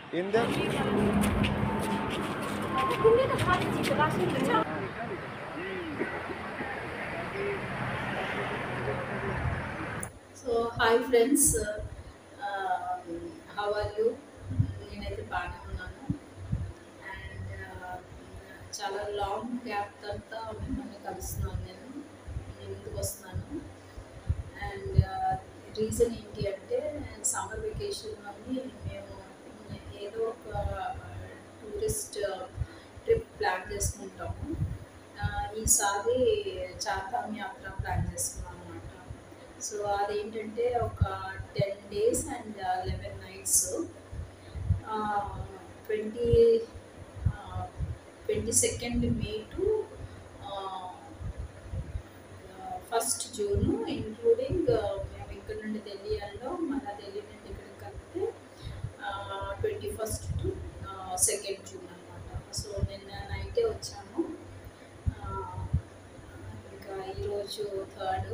In the 국내도 가는지 들어가시면 되죠? So hi friends how are you నేనైతే బాగానే ఉన్నాను అండ్ చాలా లాంగ్ గ్యాప్ తర్వాత మిమ్మల్ని కలుస్తున్నాను నేను నేను ముందుకు వస్తున్నాను అండ్ రీజన్ ఏంటి అంటే సమ్మర్ వెకేషన్లోని మేము ఏదో ఒక టూరిస్ట్ ట్రిప్ ప్లాన్ చేసుకుంటాము ఆ, ఈసారి చార్ధామ్ యాత్ర ప్లాన్ చేసుకున్నాం అనమాట సో అదేంటంటే ఒక ten days and eleven nights twenty twenty second May to first June including మేము ఇక్కడ నుండి ఢిల్లీ వెళ్ళాం మళ్ళీ ఢిల్లీ నుండి ఇక్కడికి కలిపితే twenty first to second June అనమాట సో నిన్న నైటే వచ్చాము ఆ, ఇంకా ఈరోజు థర్డ్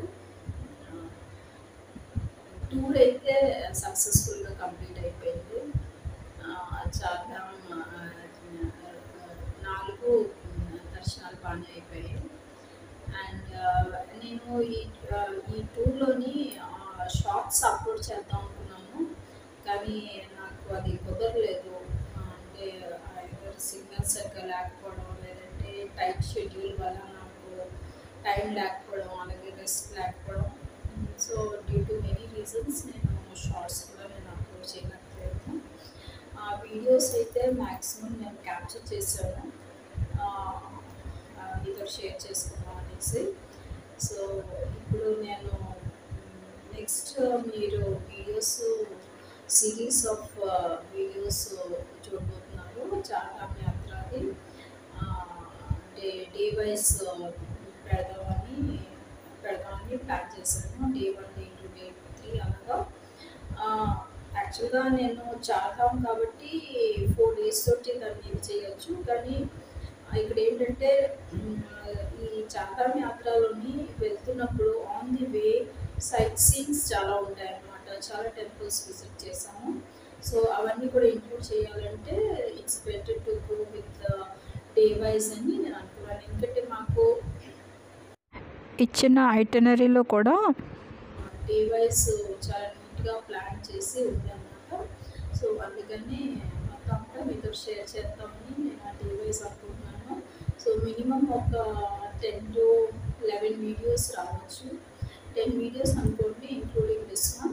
టూర్ అయితే సక్సెస్ఫుల్గా కంప్లీట్ అయిపోయింది ఆ, చార్ధామ్ ఆ, నాలుగు దర్శనాలు బాగానే అయిపోయాయి అండ్ నేను ఈ ఆ, ఈ టూర్లోని షార్ట్స్ అప్లోడ్ చేద్దాం అనుకున్నాను కానీ నాకు అది కుదరలేదు ఆ, అంటే ఎవరు సిగ్నల్ సరిగ్గా లేకపోవడం లేదంటే టైట్ షెడ్యూల్ వల్ల నాకు టైం లేకపోవడం అలాగే రెస్ట్ లేకపోవడం so due to many reasons నేను షార్ట్స్ కూడా నేను అప్లోడ్ చేయలేకపోయాను ఆ వీడియోస్ అయితే మ్యాక్సిమం నేను క్యాప్చర్ చేశాను ఆ, ఆ, మీతో షేర్ చేసుకుందాం అనేసి సో ఇప్పుడు నేను నెక్స్ట్ మీరు వీడియోస్ సిరీస్ ఆఫ్ వీడియోస్ చూడబోతున్నారు చాలా యాత్రది డే డే వైజ్ పెడదామని పెడదామని ప్లాన్ చేశాను day one day two day three అలాగా యాక్చువల్గా నేను చాలాం కాబట్టి ఫోర్ డేస్ తోటి దాన్ని ఇది చేయొచ్చు కానీ ఆ, ఇక్కడ ఏంటంటే మ్, ఈ చాతాం యాత్రలోని వెళ్తున్నప్పుడు on the way sight scenes చాలా ఉంటాయి అన్నమాట చాలా టెంపుల్స్ విజిట్ చేసాము సో అవన్నీ కూడా ఇంక్లూడ్ చేయాలంటే it's better to go with day wise అని నేను అనుకున్నాను ఎందుకంటే మాకు ఇచ్చిన ఐటనరీలో కూడా డే వైజ్ చాలా నీట్గా ప్లాన్ చేసి ఉంది అనమాట సో అందుకని మొత్తం అంతా మీతో షేర్ చేద్దామని నేను ఆ డే వైజ్ అనుకుంటున్నాను సో మినిమం ఒక టెన్ టు లెవెన్ వీడియోస్ రావచ్చు టెన్ వీడియోస్ అనుకోండి ఇంక్లూడింగ్ దిస్ వన్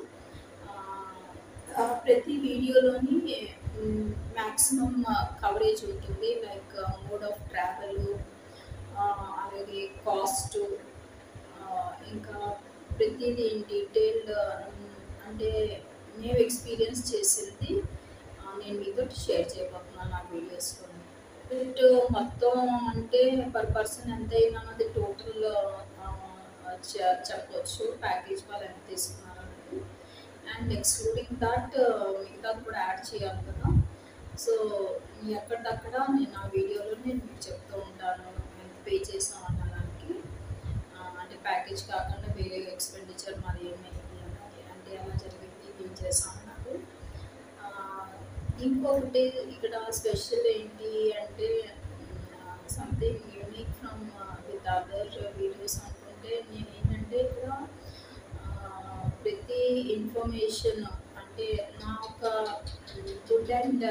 ప్రతి వీడియోలోని మ్యాక్సిమం కవరేజ్ ఉంటుంది లైక్ మోడ్ ఆఫ్ ట్రావెల్ అలాగే కాస్ట్ ఇంకా ప్రతిదీ ఇన్ డీటెయిల్డ్ అంటే మేము ఎక్స్పీరియన్స్ చేసింది ఆ, నేను మీతో షేర్ చేయబోతున్నాను ఆ వీడియోస్లో బట్ మొత్తం అంటే పర్ పర్సన్ ఎంత అయినా అది టోటల్ చెప్పవచ్చు ప్యాకేజ్ వాళ్ళు ఎంత తీసుకున్నారు అనేది అండ్ ఎక్స్క్లూడింగ్ దట్ మిగతాది కూడా యాడ్ చేయాలి కదా సో ఎక్కడిదక్కడ నేను ఆ వీడియోలో నేను మీకు చెప్తూ ఉంటాను ఎంత పే చేసాం అన్నదానికి ఆ, అంటే ప్యాకేజ్ కాకుండా వేరే ఎక్స్పెండిచర్ మరి ఏమైంది అన్నది అంటే ఎలా జరిగింది ఏం చేసాం అన్నది ఆ, ఇంకొకటి ఇక్కడ స్పెషల్ ఏంటి అంటే something unique from with other videos అనుకుంటే నేను ఏంటంటే ఇక్కడ ఆ, ప్రతి ఇన్ఫర్మేషన్ అంటే నా ఒక గుడ్ అండ్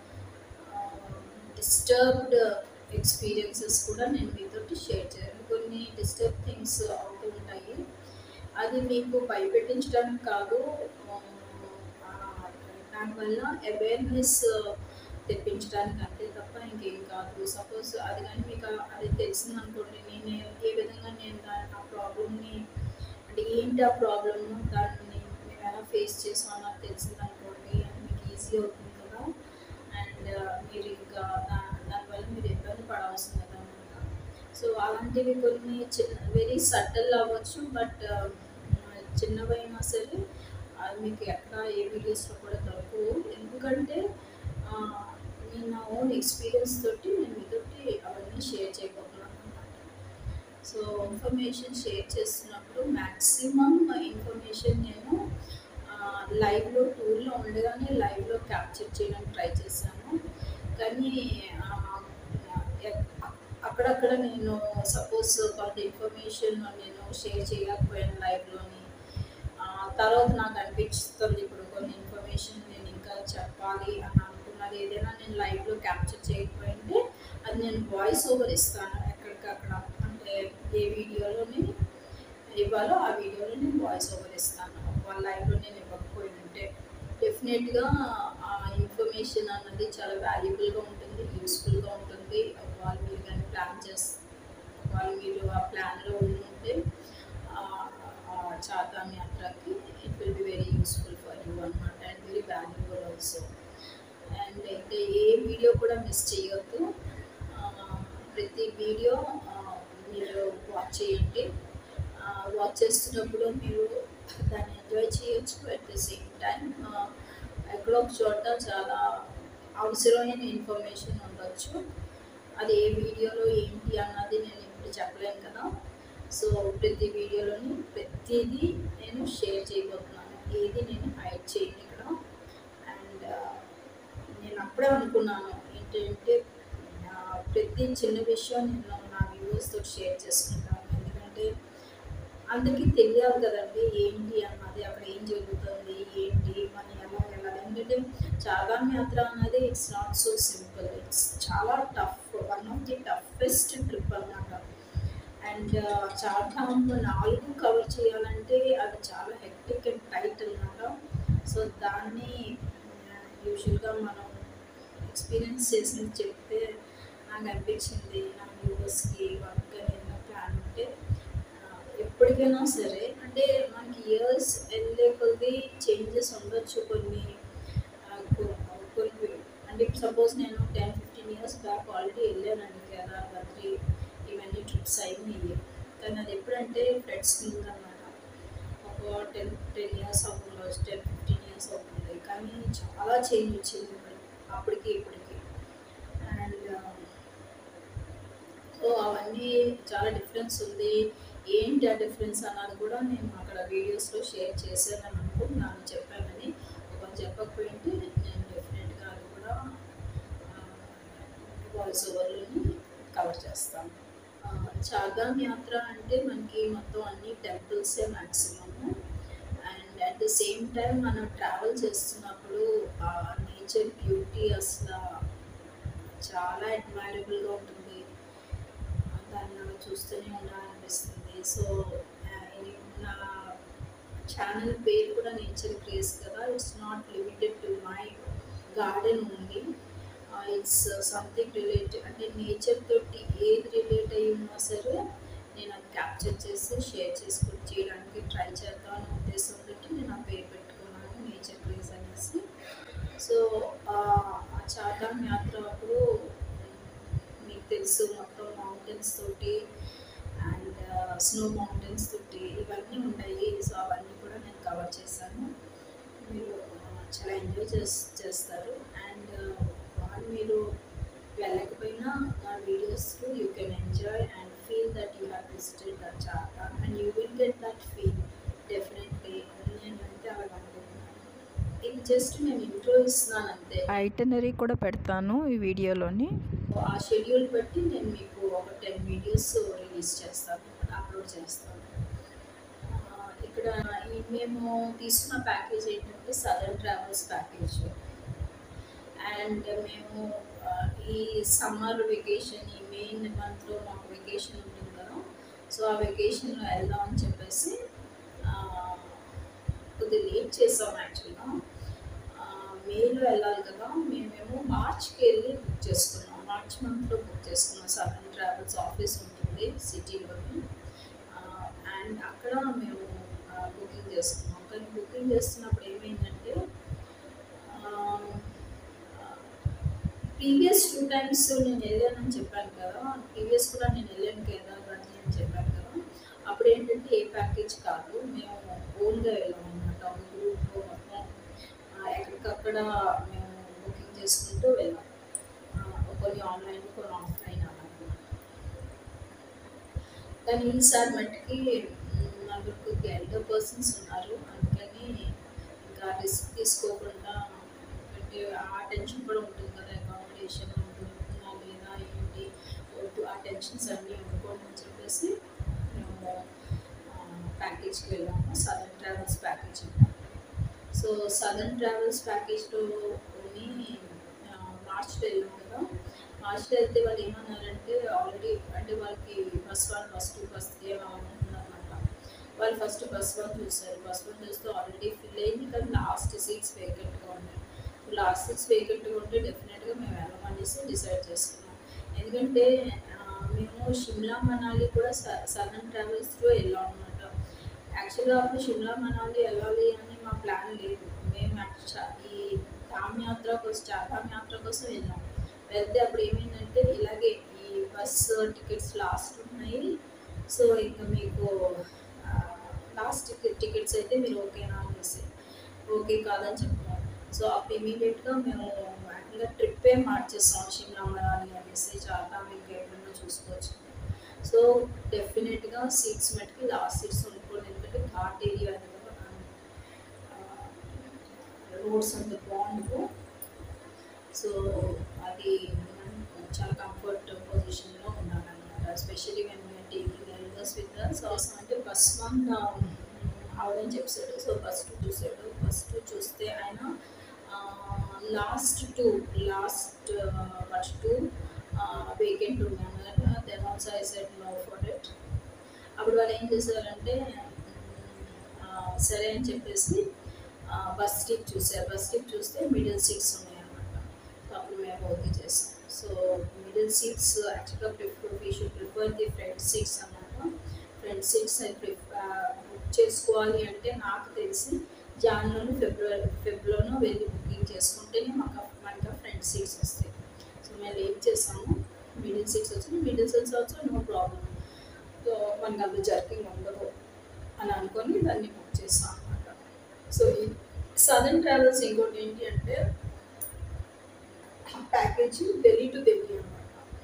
డిస్టర్బ్డ్ ఎక్స్పీరియన్సెస్ కూడా నేను మీతో షేర్ చేయాలి కొన్ని డిస్టర్బ్ థింగ్స్ అవుతూ ఉంటాయి అది మీకు భయపెట్టించడానికి కాదు ఆ, దానివల్ల అవేర్నెస్ తెప్పించడానికి అంతే తప్ప ఇంకేం కాదు సపోజ్ అది కానీ మీకు అది తెలిసింది అనుకోండి నేను ఏ విధంగా నేను దాని ఆ ప్రాబ్లమ్ని అంటే ఏంటి ఆ ప్రాబ్లమ్ దాన్ని మేము ఎలా ఫేస్ చేసామో నాకు తెలిసింది అనుకోండి అది మీకు ఈజీ అవుతుంది కదా అండ్ మీరు ఇంకా దా- దానివల్ల మీరు ఇబ్బంది పడవలసిన కదా అనమాట సో అలాంటివి కొన్ని చిన్న వెరీ సటిల్ అవ్వచ్చు బట్ చిన్నవైనా సరే అది మీకు ఎక్కడ ఏ వీడియోస్లో కూడా దొరకవు ఎందుకంటే ఆ, నేను నా ఓన్ ఎక్స్పీరియన్స్ తోటి నేను మీతోటి అవన్నీ షేర్ చేయబోతున్నాను అనమాట సో ఇన్ఫర్మేషన్ షేర్ చేస్తున్నప్పుడు మ్యాక్సిమం ఇన్ఫర్మేషన్ నేను లైవ్లో టూర్లో ఉండగానే లైవ్లో క్యాప్చర్ చేయడానికి ట్రై చేశాను కానీ ఆ, ఎ- అక్కడక్కడ నేను సపోజ్ కొంత ఇన్ఫర్మేషన్ నేను షేర్ చేయలేకపోయాను లైవ్లోని తర్వాత నాకు అనిపిస్తుంది ఇప్పుడు కొన్ని ఇన్ఫర్మేషన్ నేను ఇంకా చెప్పాలి అని అనుకున్నది ఏదైనా నేను లైవ్లో క్యాప్చర్ చేయకపోయింటే అది నేను వాయిస్ ఓవర్ ఇస్తాను ఎక్కడికక్కడ అంటే ఏ వీడియోలోని ఇవ్వాలో ఆ వీడియోలో నేను వాయిస్ ఓవర్ ఇస్తాను వాళ్ళ లైవ్లో నేను ఇవ్వకపోయి ఉంటే డెఫినెట్గా ఆ ఇన్ఫర్మేషన్ అన్నది చాలా వాల్యుబుల్గా ఉంటుంది యూస్ఫుల్గా ఉంటుంది వాళ్ళు మీరు కానీ ప్లాన్ చేస్తే వాళ్ళు మీరు ఆ ప్లాన్లో ఉంటే చాతాన్ యాత్రకి it will be very useful for you అనమాట and very valuable also and అయితే ఏ వీడియో కూడా మిస్ చేయొద్దు ఆ, ప్రతి వీడియో ఆ, మీరు వాచ్ చేయండి వాచ్ చేస్తున్నప్పుడు మీరు దాన్ని ఎంజాయ్ చేయొచ్చు అట్ ద సేమ్ టైం ఎక్కడో ఒక చోట చాలా అవసరమైన ఇన్ఫర్మేషన్ ఉండొచ్చు అది ఏ వీడియోలో ఏంటి అన్నది నేను ఇప్పుడు చెప్పలేను కదా సో ప్రతి వీడియోలోని ప్రతిదీ నేను షేర్ చేయబోతున్నాను ఏది నేను హైడ్ చేయను ఇక్కడ అండ్ నేను అప్పుడే అనుకున్నాను ఏంటంటే ఆ, ప్రతి చిన్న విషయం నేను నా వ్యూవర్స్తో షేర్ చేసుకుంటాను ఎందుకంటే అందరికీ తెలియాలి కదండి ఏంటి అన్నది అక్కడ ఏం జరుగుతుంది ఏంటి మన ఎలా వెళ్ళాలి ఎందుకంటే చాగాన్ యాత్ర అన్నది it's not so simple it's చాలా tough one of the toughest trip అన్నమాట అండ్ చార్ధామ్ నాలుగు కవర్ చేయాలంటే అది చాలా హెక్టిక్ అండ్ టైట్ అన్నమాట సో దాన్ని యూజువల్గా మనం ఎక్స్పీరియన్స్ చేసింది చెప్తే నాకు అనిపించింది నా వ్యూవర్స్కి వర్క్ ఏదైనా ప్లాన్ ఉంటే ఆ, ఎప్పటికైనా సరే అంటే మనకి ఇయర్స్ వెళ్ళే కొద్ది చేంజెస్ ఉండొచ్చు కొన్ని ఆ, కొ- కొన్ని అంటే సపోజ్ నేను ten fifteen years back already వెళ్ళానండి కేదార్ బద్రి ఇవన్నీ ట్రిప్స్ అయినాయి కానీ అది ఎప్పుడంటే ఫ్రెండ్స్ కింద అనమాట ఒక టెన్ టెన్ ఇయర్స్ అవుతుంది టెన్ ఫిఫ్టీన్ ఇయర్స్ అవుతుంది కానీ చాలా చేంజ్ వచ్చింది ఇప్పుడు అప్పటికి ఇప్పటికి అండ్ సో అవన్నీ చాలా డిఫరెన్స్ ఉంది ఏంటి ఆ డిఫరెన్స్ అన్నది కూడా నేను అక్కడ వీడియోస్లో షేర్ చేశానని అనుకుంటున్నాను చెప్పానని ఒక చెప్పకపోయింటే నేను డెఫినెట్గా అది కూడా వాయిస్ ఓవర్లోని కవర్ చేస్తాను ఆ, చార్ధామ్ యాత్ర అంటే మనకి మొత్తం అన్ని టెంపుల్సే maximum and at the same time మనం ట్రావెల్ చేస్తున్నప్పుడు ఆ నేచర్ బ్యూటీ అసలు చాలా అడ్మైరబుల్గా ఉంటుంది దాన్ని అలా చూస్తూనే ఉండాలనిపిస్తుంది సో నా ఛానల్ పేరు కూడా నేచర్ క్రేజ్ కదా it's not limited to my garden only it's something related అంటే నేచర్ తోటి ఏది రిలేట్ అయ్యి ఉన్నా సరే నేను అది క్యాప్చర్ చేసి షేర్ చేసుకుని చేయడానికి ట్రై చేద్దామని ఉద్దేశంతో నేను ఆ పేరు పెట్టుకున్నాను నేచర్ క్రేజ్ అనేసి సో ఆ చాటాన్ యాత్ర అప్పుడు మీకు తెలుసు మొత్తం మౌంటైన్స్ తోటి అండ్ స్నో మౌంటైన్స్ తోటి ఇవన్నీ ఉన్నాయి సో అవన్నీ కూడా నేను కవర్ చేశాను మీరు ఆ, చాలా ఎంజాయ్ చేస్ చేస్తారు అండ్ వాళ్ళు మీరు వెళ్ళకపోయినా నా videos you can enjoy and feel that you have visited that Chardham and you will get that feel definitely నేను అంటే అలా అనుకుంటున్నాను ఇది జస్ట్ నేను ఇంట్రో ఇస్తున్నాను అంతే ఐటనరీ కూడా పెడతాను ఈ వీడియోలోని ఆ షెడ్యూల్ బట్టి నేను మీకు ఒక టెన్ వీడియోస్ రిలీజ్ చేస్తాను అప్లోడ్ చేస్తాను ఆ, ఇక్కడ ఈ మేము తీసుకున్న ప్యాకేజ్ ఏంటంటే సదర్న్ ట్రావెల్స్ ప్యాకేజ్ అండ్ మేము ఆ, ఈ సమ్మర్ వెకేషన్ ఈ మెయిన్ మంత్లో మాకు వెకేషన్ ఉంటుంది కదా సో ఆ వెకేషన్లో వెళ్దాం అని చెప్పేసి ఆ, కొద్దిగా లేట్ చేసాం యాక్చువల్గా మేలో వెళ్ళాలి కదా మేమేమో మార్చ్కి వెళ్ళి బుక్ చేసుకున్నాం మార్చ్ మంత్లో బుక్ చేసుకున్నాం సదర్న్ ట్రావెల్స్ ఆఫీస్ ఉంటుంది సిటీలోని అండ్ అక్కడ మేము బుకింగ్ చేసుకున్నాం కానీ బుకింగ్ చేస్తున్నప్పుడు ఏమైందంటే ప్రీవియస్ టూ టైమ్స్ నేను వెళ్ళానని చెప్పాను కదా ప్రీవియస్ కూడా నేను వెళ్ళాను కేదార్ బద్రీ అని చెప్పాను కదా అప్పుడు ఏంటంటే ఏ ప్యాకేజ్ కాదు మేము ఓన్గా వెళ్ళాం అనమాట ఒక గ్రూప్ మొత్తం ఆ, ఎక్కడికక్కడ మేము బుకింగ్ చేసుకుంటూ వెళ్ళాం ఆ, కొన్ని ఆన్లైన్ కొన్ని ఆఫ్లైన్ అన్నమాట కానీ ఈసారి మట్టుకి మ్, నలుగురు కొద్దిగా ఎల్డర్ పర్సన్స్ ఉన్నారు అందుకని ఇంకా అలా రిస్క్ తీసుకోకుండా అంటే ఆ టెన్షన్ కూడా ఉంటుంది కదా అకామిడేషన్ ఉంటుందా లేదా ఏంటి వద్దు ఆ టెన్షన్స్ అన్నీ ఉండకూడదు అని చెప్పేసి మేము ప్యాకేజ్కి వెళ్ళాము southern travels package so southern travels ప్యాకేజ్లో మార్చ్లో వెళ్ళాం కదా మార్చ్లో వెళ్తే వాళ్ళు ఏమన్నారంటే ఆల్రెడీ అంటే వాళ్ళకి bus one bus two bus three అలా ఉంటుందన్నమాట వాళ్ళు ఫస్ట్ బస్ వన్ చూస్తారు బస్ వన్ చూస్తే ఆల్రెడీ ఫిల్ అయింది కానీ లాస్ట్ సీట్స్ వేకెంట్గా ఉన్నాయి లాస్ట్ సీట్స్ వేకెంట్గా ఉంటే డెఫినెట్గా మేము వెళ్ళమనేసి డిసైడ్ చేసుకున్నాం ఎందుకంటే ఆ, మేము షిమ్లా మనాలి కూడా సదర్న్ ట్రావెల్స్లో వెళ్ళాం అనమాట యాక్చువల్గా అప్పుడు షిమ్లా మనాలి వెళ్ళాలి అని మా ప్లాన్ లేదు మేము యాక్చు- ఈ ధామ్ యాత్ర కోసం చార్ధామ్ యాత్ర కోసం వెళ్ళాం వెళ్తే అప్పుడు ఏమైందంటే ఇలాగే ఈ బస్ టికెట్స్ లాస్ట్ ఉన్నాయి సో ఇంకా మీకు లాస్ట్ టికెట్స్ అయితే మీరు ఓకేనా అనేసి ఓకే కాదని చెప్పాం సో అప్పుడు ఇమీడియట్గా మేము యాక్చువల్గా ట్రిప్పే మార్చేస్తాం షిమ్లా మనాలి అనేసి చార్ధామ్ ఇంకా ఎప్పుడైనా చూసుకోవచ్చు సో డెఫినెట్గా సీట్స్ మటుకి లాస్ట్ సీట్స్ ఉండిపోయింది ఎందుకంటే ఘాట్ ఏరియా రోడ్స్ అంత బాగుండవు సో అది మనం చాలా కంఫర్ట్ పొజిషన్లో ఉండాలన్నమాట especially when we are taking elders with so అంటే బస్ వన్ అవదని చెప్పాడు సో బస్ టూ చూసాడు బస్ టూ చూస్తే ఆయన last two last bus two vacant ఉన్నాను then also I set no for it అప్పుడు వాళ్ళు ఏం చేశారంటే ఆ, సరే అని చెప్పేసి బస్ స్టిక్ చూసారు బస్ స్టిక్ చూస్తే మిడిల్ సీట్స్ ఉన్నాయన్నమాట సో అప్పుడు మేము ఓకే చేస్తాం సో మిడిల్ సీట్స్ యాక్చువల్గా prefer we should prefer the front seats అన్నమాట ఫ్రంట్ సీట్స్ బుక్ చేసుకోవాలి అంటే నాకు తెలిసి జాన్లోను ఫిబ్రవరి ఫిబ్రవరిలో వెళ్ళి బుకింగ్ చేసుకుంటేనే మాకు మనకి ఫ్రంట్ సీట్స్ వస్తాయి సో మేము ఏం చేసాము మిడిల్ సీట్స్ వచ్చింది మిడిల్ సీట్స్ వచ్చి నో ప్రాబ్లం సో మనకి అంత జర్కింగ్ ఉండదు అని అనుకొని దాన్ని బుక్ చేస్తాం అనమాట సో ఈ సదర్న్ ట్రావెల్స్ ఇంకోటి ఏంటి అంటే ప్యాకేజ్ ఢిల్లీ టు ఢిల్లీ అనమాట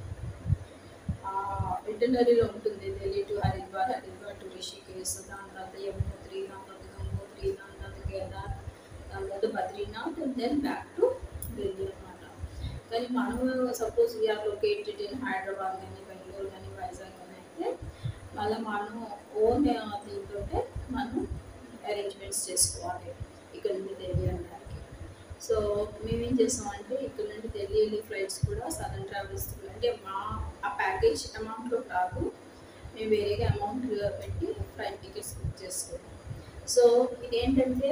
వెటనరీలో ఉంటుంది ఢిల్లీ టు హరిద్వార్ హరిద్వార్ టు రిషికేశ్ దాని తర్వాత యమునోత్రి దాని తర్వాత గంగోత్రి దాని తర్వాత కేదార్ దాని తర్వాత Badrinath and then back to Delhi అనమాట కానీ మనం suppose we are located in Hyderabad కానీ బెంగళూరు కానీ వైజాగ్ కానీ అయితే మళ్ళీ మనం ఓన్ దీంతో మనం అరేంజ్మెంట్స్ చేసుకోవాలి ఇక్కడ నుండి ఢిల్లీ అనడానికి సో మేమేం చేస్తామంటే ఇక్కడ నుండి ఢిల్లీ వెళ్ళి ఫ్లైట్స్ కూడా సదర్న్ ట్రావెల్స్ అంటే మా ఆ ప్యాకేజ్ అమౌంట్లో కాదు మేము వేరేగా అమౌంట్ పెట్టి ఫ్లైట్ టికెట్స్ బుక్ చేసుకున్నాం సో ఇదేంటంటే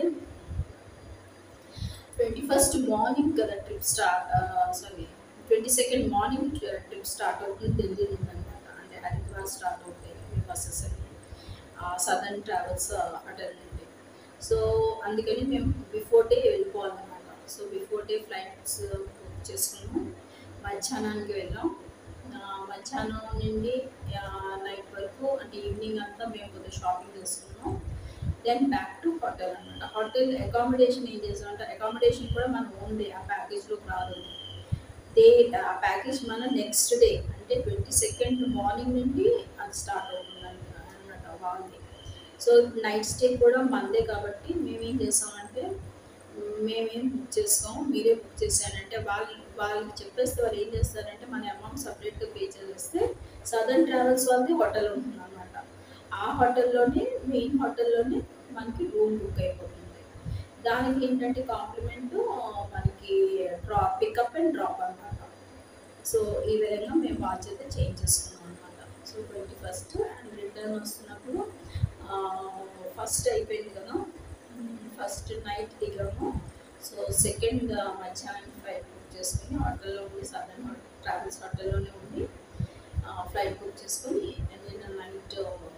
ట్వంటీ ఫస్ట్ మార్నింగ్ కదా trip start sorry twenty second morning trip start అవుతుంది ఢిల్లీ నుండి అనమాట అంటే హరిద్వార్ స్టార్ట్ అవుతాయి ఈ బస్సెస్ అన్ని సదర్న్ ట్రావెల్స్ హోటల్ నుండి సో అందుకని మేము బిఫోర్ డే వెళ్ళిపోవాలన్నమాట so before day flights book చేసుకున్నాం మధ్యాహ్నానికి వెళ్ళాం ఆ, మధ్యాహ్నం నుండి నైట్ వరకు అంటే ఈవినింగ్ అంతా మేము కొద్దిగా షాపింగ్ చేసుకున్నాం దెన్ బ్యాక్ టు హోటల్ అనమాట హోటల్ అకామిడేషన్ ఏం చేసాం అంటే అకామిడేషన్ కూడా మనం ఓన్లీ ఆ ప్యాకేజ్లోకి రాదు డే ఆ ప్యాకేజ్ మన నెక్స్ట్ డే అంటే ట్వంటీ సెకండ్ మార్నింగ్ నుండి అది స్టార్ట్ అవుతుంది అనమాట వాళ్ళది సో నైట్ స్టే కూడా మందే కాబట్టి మేమేం చేసామంటే మేమేం బుక్ చేసుకోము మీరే బుక్ చేశానంటే వాళ్ళు వాళ్ళకి చెప్పేస్తే వాళ్ళు ఏం చేస్తారంటే మన అమౌంట్ సపరేట్గా పే చేస్తే సదర్న్ ట్రావెల్స్ వాళ్ళది హోటల్ ఉంటుంది అనమాట ఆ హోటల్లోనే మెయిన్ హోటల్లోనే మనకి రూమ్ బుక్ అయిపోతుంది దానికి ఏంటంటే కాంప్లిమెంట్ మనకి డ్రాప్ పికప్ అండ్ డ్రాప్ అనమాట సో ఈ విధంగా మేము వాచ్ అయితే చేంజ్ చేసుకున్నాం అనమాట so twenty first and return వస్తున్నప్పుడు ఫస్ట్ అయిపోయింది కదా ఫస్ట్ నైట్ దిగాము సో సెకండ్ మధ్యాహ్నం ఫ్లైట్ బుక్ చేసుకుని హోటల్లో ఉండి సదర్న్ ట్రావెల్స్ హోటల్లోనే ఉండి ఫ్లైట్ బుక్ చేసుకొని నిన్న night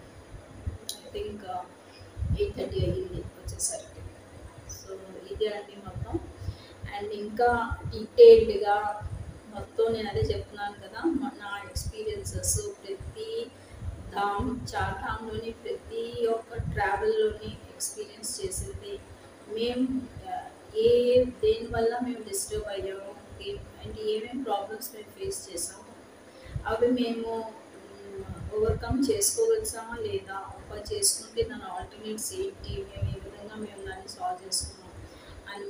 I think eight thirty అయ్యింది వచ్చేసరికి సో ఇదే అండి మొత్తం అండ్ ఇంకా డీటెయిల్డ్గా మొత్తం నేను అదే చెప్తున్నాను కదా మ- నా ఎక్స్పీరియన్సెస్ ప్రతి ధామ్ చార్ధామ్లోని ప్రతి ఒక్క ట్రావెల్లోని ఎక్స్పీరియన్స్ చేసింది మేము ఆ, ఏ దేనివల్ల మేము డిస్టర్బ్ అయ్యాము ఏ- అంటే ఏమేమి ప్రాబ్లమ్స్ మేము ఫేస్ చేసాము అవి మేము ఓవర్కమ్ చేసుకోవచ్చామా లేదా ఒక చేసుకుంటే దాని ఆల్టర్నేట్స్ ఏంటి మేము ఏ విధంగా మేము దాన్ని సాల్వ్ చేసుకున్నాం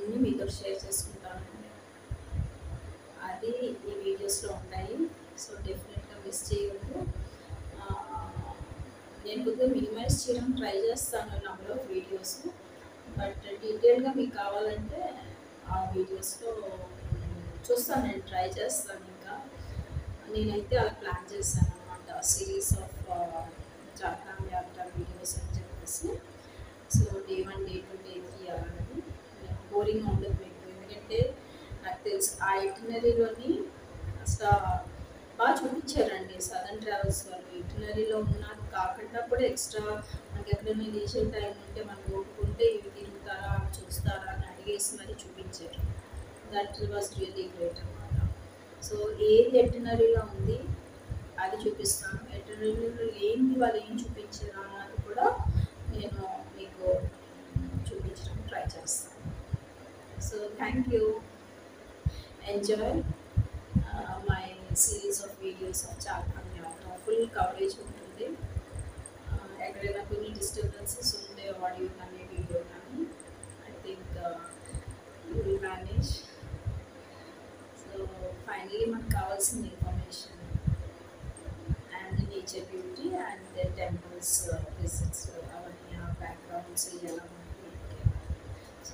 అన్నీ మీతో షేర్ చేసుకుంటానండి అది ఈ వీడియోస్లో ఉంటాయి సో డెఫినెట్గా మిస్ చేయవద్దు ఆ, నేను కొద్దిగా మినిమైజ్ చేయడం ట్రై చేస్తాను నెంబర్ ఆఫ్ వీడియోస్ బట్ డీటెయిల్గా మీకు కావాలంటే ఆ వీడియోస్లో చూస్తాను నేను ట్రై చేస్తాను ఇంకా నేనైతే అలా ప్లాన్ చేశాను అనమాట సిరీస్ ఆఫ్ జాతకాం యాత్ర వీడియోస్ అని చెప్పేసి so day one day two day three అలాంటిది బోరింగ్ ఉండదు మీకు ఎందుకంటే నాకు తెలుసు ఆ ఇటినరీలోని అసలు బాగా చూపించారండి సదర్న్ ట్రావెల్స్ వాళ్ళు ఇటినరీలో ఉన్నది కాకుండా కూడా ఎక్స్ట్రా మనకి ఎక్కడైనా లీజర్ టైం ఉంటే మనం ఓపుకుంటే ఇవి తిరుగుతారా అవి చూస్తారా అని అడిగేసి మరి చూపించారు దట్ వాస్ రియలీ గ్రేట్ అనమాట సో ఏది ఎటినరీలో ఉంది అది చూపిస్తాను ఎటినరీలో ఏంటి వాళ్ళు ఏం చూపించారు అన్నది కూడా నేను మీకు చూపించడం ట్రై చేస్తాను so thank you enjoy my series of videos of Chardham యాత్ర ఫుల్ కవరేజ్ ఉంటుంది Uh, ఎక్కడైనా కొన్ని డిస్టర్బెన్సెస్ ఉంటే ఆడియో కానీ వీడియో కానీ I think you will manage so finally మనకు కావాల్సిన information and nature beauty and temples visits అవన్నీ ఆ బ్యాక్గ్రౌండ్స్ ఎలా ఉంటాయి so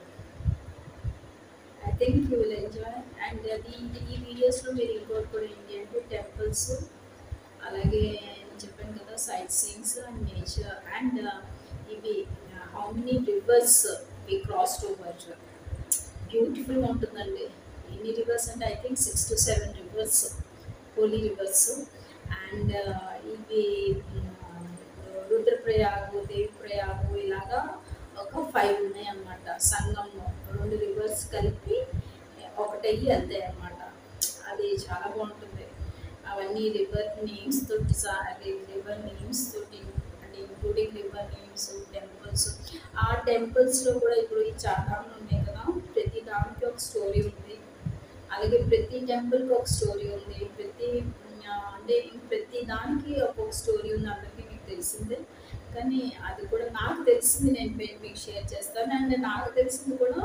I think you will enjoy and అది ఈ వీడియోస్లో మీరు ఇంకోటి కూడా ఏంటి అంటే టెంపుల్స్ అలాగే నేను చెప్పాను కదా sight seeings and nature and ఇవి how many rivers we crossed over బ్యూటిఫుల్గా ఉంటుందండి ఎన్ని రివర్స్ అంటే I think six to seven rivers holy rivers and ఇవి మ్, రుద్రప్రయాగు దేవిప్రయాగు ఇలాగా ఒక ఫైవ్ ఉన్నాయి అన్నమాట సంగం రెండు రివర్స్ కలిపి ఒకటయ్యి వెళ్తాయి అన్నమాట అది చాలా బాగుంటుంది అవన్నీ రివర్ నేమ్స్ తోటి రివర్ నేమ్స్ తోటి అంటే ఇంక్లూడింగ్ రివర్ నేమ్స్ టెంపుల్స్ ఆ టెంపుల్స్లో కూడా ఇప్పుడు ఈ చాలామంది ఉన్నాయి కదా ప్రతి దానికి ఒక స్టోరీ ఉంది అలాగే ప్రతి టెంపుల్కి ఒక స్టోరీ ఉంది ప్రతి ఆ, అంటే ప్రతి దానికి ఒక్కొక్క స్టోరీ ఉంది అందరికీ మీకు తెలిసిందే కానీ అది కూడా నాకు తెలిసింది నేను మీ- మీకు షేర్ చేస్తాను అండ్ నాకు తెలిసింది కూడా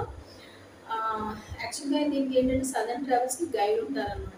యాక్చువల్గా దీనికి ఏంటంటే సదర్న్ ట్రావెల్స్కి గైడ్ ఉంటారన్నమాట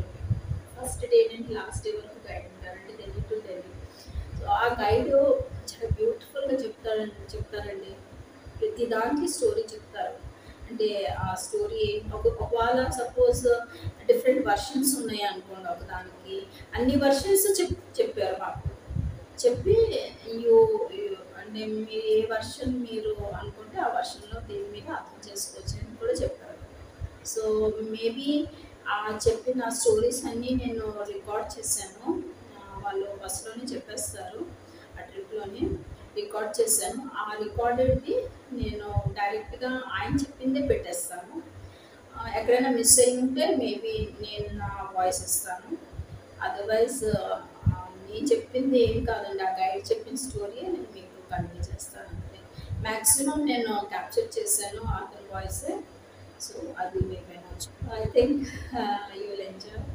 ఫస్ట్ డే నుండి లాస్ట్ డే వరకు గైడ్ ఉంటారు అంటే ఢిల్లీ టు ఢిల్లీ సో ఆ గైడ్ చాలా బ్యూటిఫుల్గా చెప్తారండి చెప్తారండి ప్రతి దానికి స్టోరీ చెప్తారు అంటే ఆ స్టోరీ ఒక ఒకవేళ సపోజ్ డిఫరెంట్ వర్షన్స్ ఉన్నాయి అనుకోండి ఒక దానికి అన్ని వర్షన్స్ చెప్ చెప్పారు మాకు చెప్పి యూ అంటే మీరు ఏ వర్షన్ మీరు అనుకుంటే ఆ వర్షన్లో దీని మీద అర్థం చేసుకోవచ్చు అని కూడా చెప్పారు సో మేబీ ఆ చెప్పిన స్టోరీస్ అన్నీ నేను రికార్డ్ చేశాను ఆ, వాళ్ళు బస్సులోనే చెప్పేస్తారు ఆ ట్రిప్లోనే రికార్డ్ చేశాను ఆ రికార్డెడ్ది నేను డైరెక్ట్గా ఆయన చెప్పిందే పెట్టేస్తాను ఆ, ఎక్కడైనా మిస్ అయి ఉంటే మేబీ నేను నా వాయిస్ ఇస్తాను అదర్వైజ్ నేను చెప్పింది ఏం కాదండి ఆ గైడ్ చెప్పిన స్టోరీ నేను మీకు కన్వే చేస్తాను అంతే మ్యాక్సిమం నేను క్యాప్చర్ చేశాను అతని వాయిస్ సో అది మీకు వినొచ్చు I think you will enjoy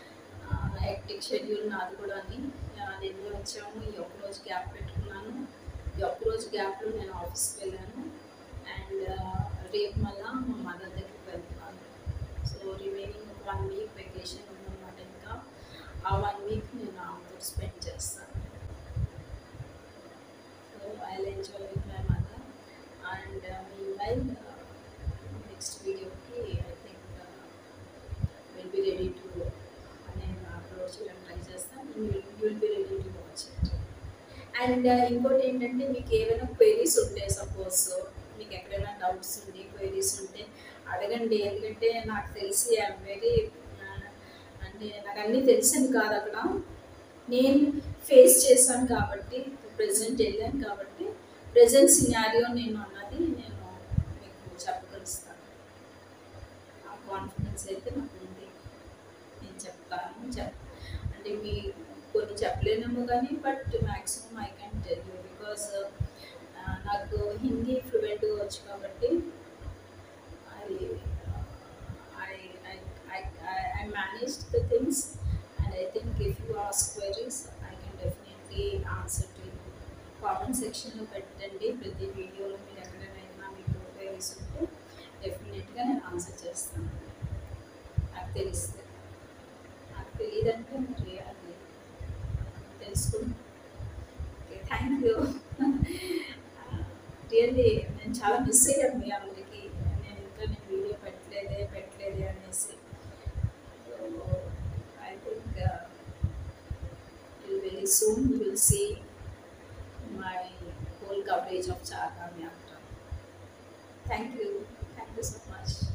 hectic schedule నాది కూడా అని నిన్న వచ్చాము ఈ ఒక్క రోజు గ్యాప్ పెట్టుకున్నాను ఈ ఒక్క రోజు గ్యాప్లో నేను ఆఫీస్కి వెళ్ళాను అండ్ రేపు మళ్ళా మా మదర్ దగ్గరికి వెళ్తున్నాను సో రిమైనింగ్ ఒక వన్ వీక్ వెకేషన్ ఉందన్నమాట ఇంకా ఆ వన్ వీక్ నేను ఆమెతో స్పెండ్ చేస్తాను so I enjoy with my mother and me while next వీడియోకి I think will be ready to నేను అప్లోడ్ చేయడం ట్రై చేస్తాను will be ready to watch it and ఇంకోటి ఏంటంటే మీకు ఏమైనా క్వైరీస్ ఉంటే సపోజ్ మీకు ఎక్కడైనా డౌట్స్ ఉండి క్వైరీస్ ఉంటే అడగండి ఎందుకంటే నాకు తెలిసి ఐఎమ్ వెరీ అంటే నాకు అన్నీ తెలిసింది కాదు అక్కడ నేను ఫేస్ చేశాను కాబట్టి ప్రజెంట్ వెళ్ళాను కాబట్టి ప్రజెంట్ సినారియో నేను అన్నది నేను మీకు చెప్పగలుస్తాను ఆ కాన్ఫిడెన్స్ అయితే నాకు ఉంది నేను చెప్తాను చెప్ అంటే మీ కొన్ని చెప్పలేనేమో కానీ but maximum I can tell you because నాకు హిందీ ఫ్లూయెంట్గా వచ్చు కాబట్టి I I I I I manage the things and I think if you ask queries I can definitely answer to you comment సెక్షన్లో పెట్టండి ప్రతి వీడియోలో మీరు ఎక్కడైనా మీకు క్వైరీస్ ఉంటే చేస్తాను నాకు తెలిస్తే నాకు తెలియదంటే మరి అది తెలుసుకుంటాను ఓకే థ్యాంక్ యూ రియల్లీ నేను చాలా మిస్ అయ్యాను మీ అందరికీ నేను ఇంకా నేను వీడియో పెట్టలేదే పెట్టలేదే అనేసి I think very soon you will see my whole coverage of Charkham Yatra. Thank you. Thank you so much.